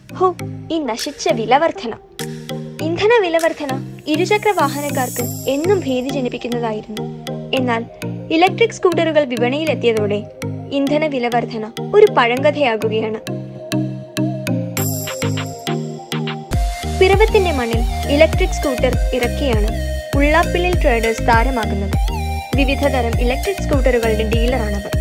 ഹോ ഈ നശിച്ച വിലവർധന ഇന്ധന വിലവർധന ഇരുചക്ര വാഹനക്കാർക്ക് എന്നും ഭീതി ജനിപ്പിക്കുന്നതായിരുന്നു എന്നാൽ ഇലക്ട്രിക് സ്കൂട്ടറുകൾ വിപണിയിലെത്തിയതോടെ ഇന്ധന വിലവർധന ഒരു പഴങ്കഥയാകുകയാണ് പിറവത്തിന്റെ മണ്ണിൽ ഇലക്ട്രിക് സ്കൂട്ടർ ഇറക്കിയാണ് ഉള്ളാപ്പിള്ളിൽ ട്രേഡേഴ്സ് താരമാകുന്നത് വിവിധ തരം ഇലക്ട്രിക് സ്കൂട്ടറുകളുടെ ഡീലറാണവർ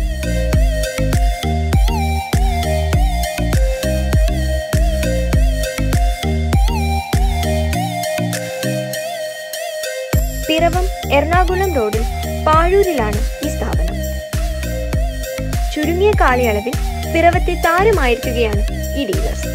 പിറവം എറണാകുളം റോഡിൽ പാഴൂരിലാണ് ഈ സ്ഥാപനം ചുരുങ്ങിയ കാലയളവിൽ പിറവത്തെ താരമായിരിക്കുകയാണ് ഈ ഡീലേഴ്സ്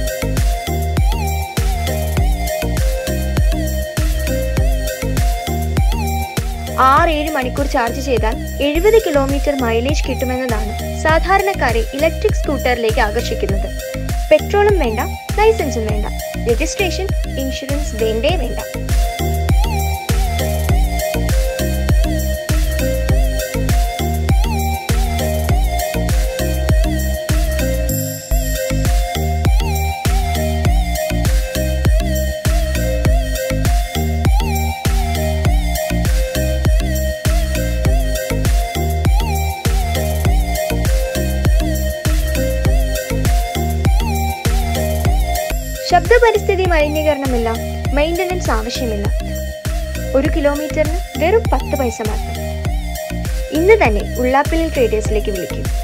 ആറ് ഏഴ് മണിക്കൂർ ചാർജ് ചെയ്താൽ എഴുപത് കിലോമീറ്റർ മൈലേജ് കിട്ടുമെന്നതാണ് സാധാരണക്കാരെ ഇലക്ട്രിക് സ്കൂട്ടറിലേക്ക് ആകർഷിക്കുന്നത് പെട്രോളും വേണ്ട ലൈസൻസും വേണ്ട രജിസ്ട്രേഷൻ ഇൻഷുറൻസ് വേണ്ടേ വേണ്ട ശബ്ദ പരിസ്ഥിതി മലിനീകരണമില്ല മെയിൻ്റനൻസ് ആവശ്യമില്ല ഒരു കിലോമീറ്ററിന് വെറും പത്ത് പൈസ മാത്രം ഇന്ന് തന്നെ ഉള്ളാപ്പിള്ളി ട്രേഡേഴ്സിലേക്ക് വിളിക്കും